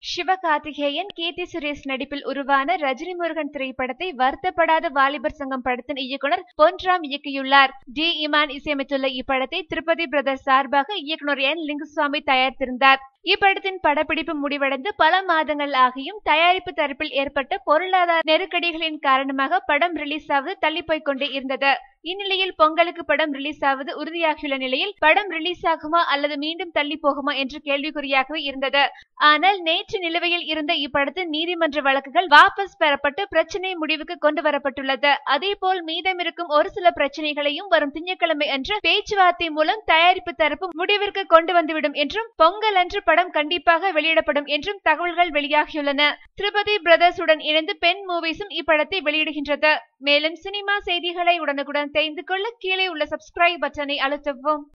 சிவகார்த்திகேயன் கீர்த்தி சுரேஷ் நடிப்பில் உருவான ரஜினி முருகன் திரைப்படத்தை வருத்தப்படாத வாலிபர் சங்கம் படத்தின் இயக்குனர் பொன்ராம் இயக்கியுள்ளார் டி இமான் இசையமைத்துள்ள இப்படத்தை திருப்பதி பிரதர்ஸ் சார்பாக இயக்குனர் என் லிங்குசுவாமி தயாரித்திருந்தார் இப்படத்தின் படப்பிடிப்பு முடிவடைந்து பல மாதங்கள் ஆகியும் தயாரிப்பு தரப்பில் ஏற்பட்ட பொருளாதார நெருக்கடிகளின் காரணமாக படம் ரிலீஸ் ஆவது தள்ளிப்போய்க் கொண்டே இருந்தது இந்நிலையில் பொங்கலுக்கு படம் ரிலீஸ் ஆவது உறுதியாகியுள்ள நிலையில் படம் ரிலீஸ் ஆகுமா அல்லது மீண்டும் தள்ளி போகுமா என்ற கேள்விக்குறியாகவே இருந்தது ஆனால் நேற்று நிலுவையில் இருந்த இப்படத்தின் நீதிமன்ற வழக்குகள் வாபஸ் பெறப்பட்டு பிரச்சினை முடிவுக்கு கொண்டு வரப்பட்டுள்ளது அதேபோல் மீதமிருக்கும் ஒரு சில பிரச்சனைகளையும் வரும் திங்கட்கிழமை அன்று பேச்சுவார்த்தை மூலம் தயாரிப்பு தரப்பு முடிவிற்கு கொண்டு வந்துவிடும் என்றும் பொங்கல் அன்று படம் கண்டிப்பாக வெளியிடப்படும் என்றும் தகவல்கள் வெளியாகியுள்ளன திருப்பதி பிரதர்ஸ் உடன் இணைந்து பெண் மூவிஸும் இப்படத்தை வெளியிடுகின்றது மேலும் சினிமா செய்திகளை உடனுக்குடன் தெரிந்து கொள்ள கீழே உள்ள சப்ஸ்கிரைப் பட்டனை அழுத்தவும்